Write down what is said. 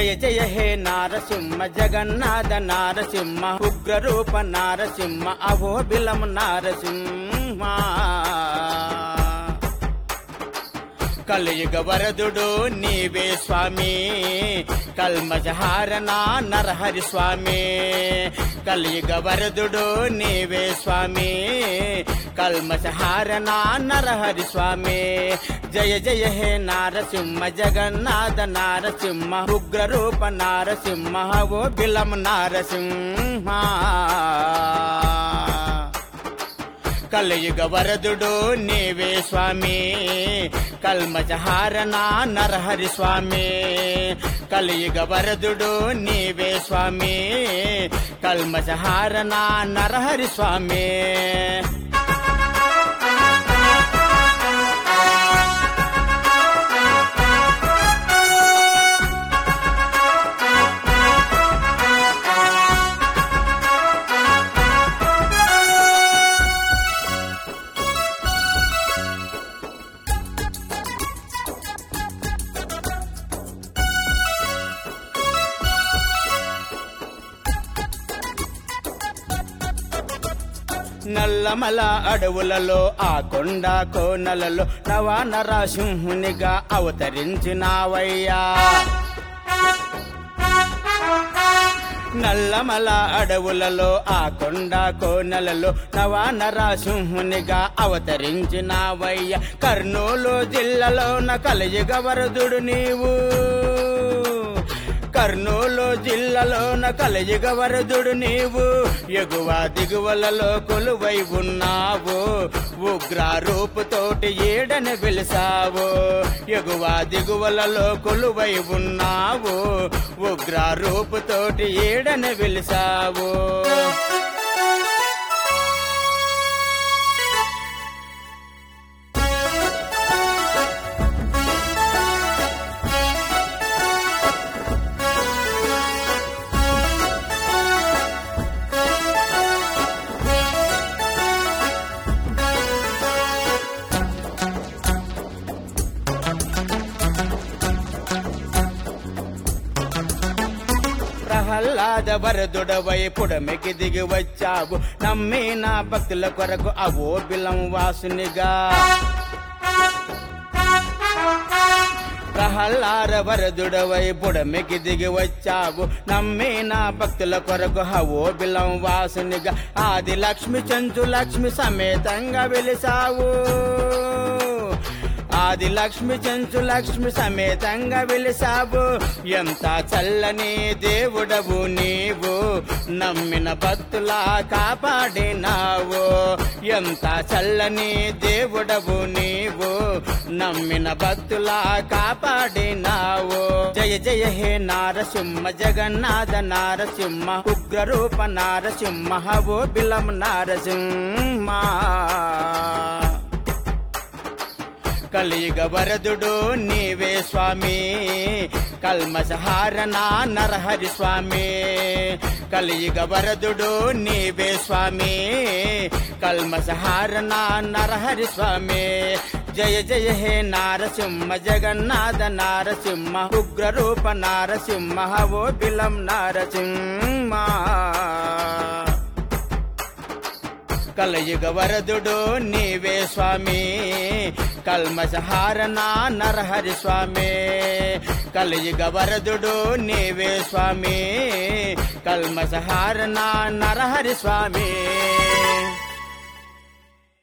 జయ జయ హే నారసింహ జగన్నాథ నారసింహ ఉగ్రరూప నారసింహ అహోబిలం నారసింహ కలియుగ వరదుడు నీవే స్వామి కల్మజహారణ నరహరి స్వామి కలియుగ వరదుడు నీవే స్వామి కల్మజహారణ నరహరి స్వామి జయ జయ హే నారసింహ జగన్నాథ నారసింహ ఉగ్రరూప నారసింహ ఓ బిలం నారసింహ కలియుగ వరదుడు నీవే స్వామి కల్మజహారణ నరహరి స్వామి కలియుగ వరదుడు నీవే స్వామి కల్మజహారణ నరహరి స్వామి నల్లమల అడవులలో ఆ కొండ కోనలలో నవానరాసింహునిగా అవతరించినావయ్యా నల్లమల అడవులలో ఆ కొండ కోనలలో నవానరాసింహునిగా అవతరించినావయ్య కర్నూలు జిల్లాలోన కలియుగ వరదుడు నీవు కర్నూలు జిల్లాలోన కలియుగ వరదుడు నీవు ఎగువ దిగువలలో కొలువై ఉన్నావు ఉగ్ర రూపుతోటి ఏడని వెలిసావు ఎగువ దిగువలలో కొలువై ఉన్నావు ఉగ్ర రూపుతోటి ఏడని వెలిసావు ప్రహ్లాద వరదుడవై పుడమికి దిగి వచ్చావు నమ్మిన భక్తుల కొరకు అవో బిలం వాసునిగా ప్రహ్లాద వరదుడవై పుడమికి దిగి వచ్చావు నమ్మిన భక్తుల కొరకు హవో బిలం వాసునిగా ఆది లక్ష్మి చంచు లక్ష్మి సమేతంగా వెలిసావు ఆది లక్ష్మి చెంచు లక్ష్మి సమేతంగా వెలిసావు ఎంత చల్లని దేవుడవు నీవు నమ్మిన భక్తులా కాపాడినావు ఎంత చల్లని దేవుడవు నీవు నమ్మిన భక్తులా కాపాడినావు జయ జయ హే నారసింహ జగన్నాథ నారసింహ ఉగ్రరూప నారసింహ ఓ బిలం నారసింహ కలియుగ వరదుడు నీవే స్వామి కల్మసహారణ నరహరి స్వామి కలియుగ వరదుడు నీవే స్వామి కల్మసహారణ నరహరి స్వామి జయ జయ హే నారసింహ జగన్నాథ నారసింహ ఉగ్రరూప నారసింహ ఓ బిలం నారసింహ కలయుగ వరదుడు నీవే స్వామి కల్మసహారణ నరహరి స్వామి కలియుగ వరదుడు నీవే స్వామి కల్మసహారణ నరహరి స్వామి